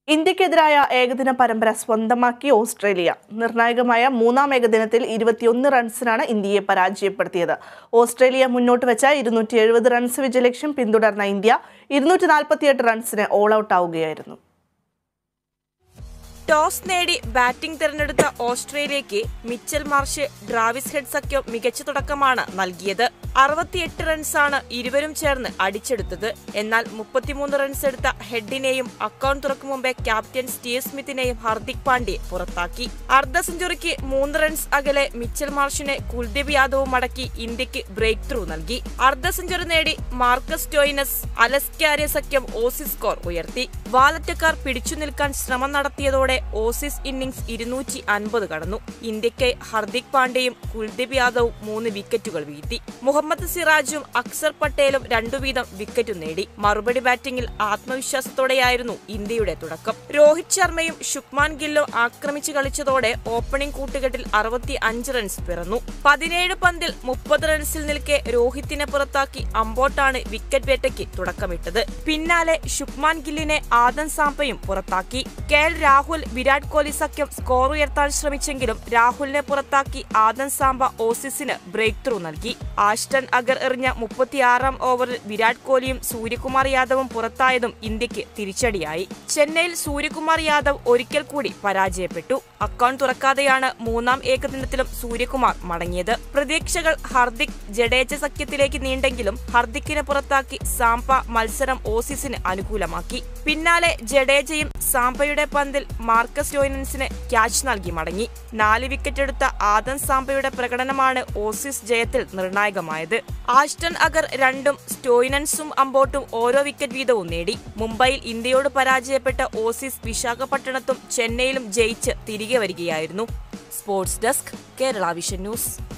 ഇന്ത്യക്കെതിരായ ഏകദിന പരമ്പര സ്വന്തമാക്കി ഓസ്ട്രേലിയ നിർണായകമായ മൂന്നാം ഏകദിനത്തിൽ ഇരുപത്തിയൊന്ന് റൺസിനാണ് ഇന്ത്യയെ പരാജയപ്പെടുത്തിയത് ഓസ്ട്രേലിയ മുന്നോട്ട് വെച്ച ഇരുന്നൂറ്റി എഴുപത് റൺസ് വിജയലക്ഷ്യം പിന്തുടർന്ന ഇന്ത്യ ഇരുന്നൂറ്റി നാൽപ്പത്തിയെട്ട് റൺസിന് ഓൾ ഔട്ട് ആവുകയായിരുന്നു ടോസ് നേടി ബാറ്റിംഗ് തിരഞ്ഞെടുത്ത ഓസ്ട്രേലിയയ്ക്ക് മിച്ചൽ മാർഷ് ഡ്രാവിസ് ഹെഡ് സഖ്യം മികച്ച തുടക്കമാണ് നൽകിയത് അറുപത്തിയെട്ട് റൺസാണ് ഇരുവരും ചേർന്ന് അടിച്ചെടുത്തത് എന്നാൽ മുപ്പത്തിമൂന്ന് റൺസ് എടുത്ത ഹെഡിനെയും അക്കൗണ്ട് തുറക്കും മുമ്പേ ക്യാപ്റ്റൻ സ്റ്റീവ് സ്മിത്തിനെയും ഹാർദിക് പാണ്ഡ്യ പുറത്താക്കി അർദ്ധ സെഞ്ചുറിക്ക് മൂന്ന് റൺസ് അകലെ മിച്ചൽ മാർഷിനെ കുൽദീപ് യാദവും മടക്കി ഇന്ത്യക്ക് ബ്രേക്ക് ത്രൂ നൽകി അർദ്ധ സെഞ്ചുറി നേടി മാർക്കസ് ടോയിനസ് അലസ്കാരെ സഖ്യം ഓസീസ് സ്കോർ ഉയർത്തി വാലറ്റക്കാർ പിടിച്ചു നിൽക്കാൻ ശ്രമം നടത്തിയതോടെ ഓസീസ് ഇന്നിംഗ്സ് ഇരുന്നൂറ്റി അൻപത് കടന്നു ഇന്ത്യക്ക് ഹർദിക് പാണ്ഡ്യയും കുൽദീപ് യാദവും മൂന്ന് വിക്കറ്റുകൾ വീഴ്ത്തി മുഹമ്മദ് സിറാജും അക്സർ പട്ടേലും രണ്ടു വീതം വിക്കറ്റും നേടി മറുപടി ബാറ്റിംഗിൽ ആത്മവിശ്വാസത്തോടെയായിരുന്നു ഇന്ത്യയുടെ തുടക്കം രോഹിത് ശർമ്മയും ശുക്മാൻ ഗില്ലും ആക്രമിച്ചു കളിച്ചതോടെ ഓപ്പണിംഗ് കൂട്ടുകെട്ടിൽ അറുപത്തി അഞ്ച് റൺസ് പിറന്നു പതിനേഴ് പന്തിൽ മുപ്പത് റൺസിൽ നിൽക്കെ രോഹിത്തിനെ പുറത്താക്കി അമ്പോട്ടാണ് വിക്കറ്റ് വേട്ടയ്ക്ക് തുടക്കമിട്ടത് പിന്നാലെ ശുക്മാൻ ഗില്ലിനെ ആദം സാംപയും പുറത്താക്കി കെ എൽ രാഹുൽ വിരാട് കോഹ്ലി സഖ്യം സ്കോർ ഉയർത്താൻ ശ്രമിച്ചെങ്കിലും രാഹുലിനെ പുറത്താക്കി ആദം സാംബ ഓസീസിന് ബ്രേക്ക് ത്രൂ നൽകി ആഷ്ടൺ അഗർ എറിഞ്ഞ മുപ്പത്തിയാറാം ഓവറിൽ വിരാട് കോഹ്ലിയും സൂര്യകുമാർ യാദവും പുറത്തായതും ഇന്ത്യക്ക് തിരിച്ചടിയായി ചെന്നൈയിൽ സൂര്യകുമാർ യാദവ് ഒരിക്കൽ കൂടി പരാജയപ്പെട്ടു അക്കൗണ്ട് തുറക്കാതെയാണ് മൂന്നാം ഏകദിനത്തിലും സൂര്യകുമാർ മടങ്ങിയത് പ്രതീക്ഷകൾ ഹർദിക് ജഡേജ സഖ്യത്തിലേക്ക് നീണ്ടെങ്കിലും ഹർദിക്കിനെ പുറത്താക്കി സാംപ മത്സരം ഓസീസിന് അനുകൂലമാക്കി പിന്നാലെ ജഡേജയും സാംപയുടെ പന്തിൽ മാർക്കസ് ലോയിനൻസിന് ക്യാച്ച് നൽകി മടങ്ങി നാല് വിക്കറ്റ് എടുത്ത ആദം സാംപയുടെ പ്രകടനമാണ് ഓസീസ് ജയത്തിൽ നിർണായകമായത് ആഷ്ടൺ അഗർ രണ്ടും സ്റ്റോയിനൻസും അമ്പോട്ടും ഓരോ വിക്കറ്റ് വീതവും നേടി മുംബൈയിൽ ഇന്ത്യയോട് പരാജയപ്പെട്ട ഓസീസ് വിശാഖപട്ടണത്തും ചെന്നൈയിലും ജയിച്ച് തിരികെ വരികയായിരുന്നു sports desk Kerala Vision news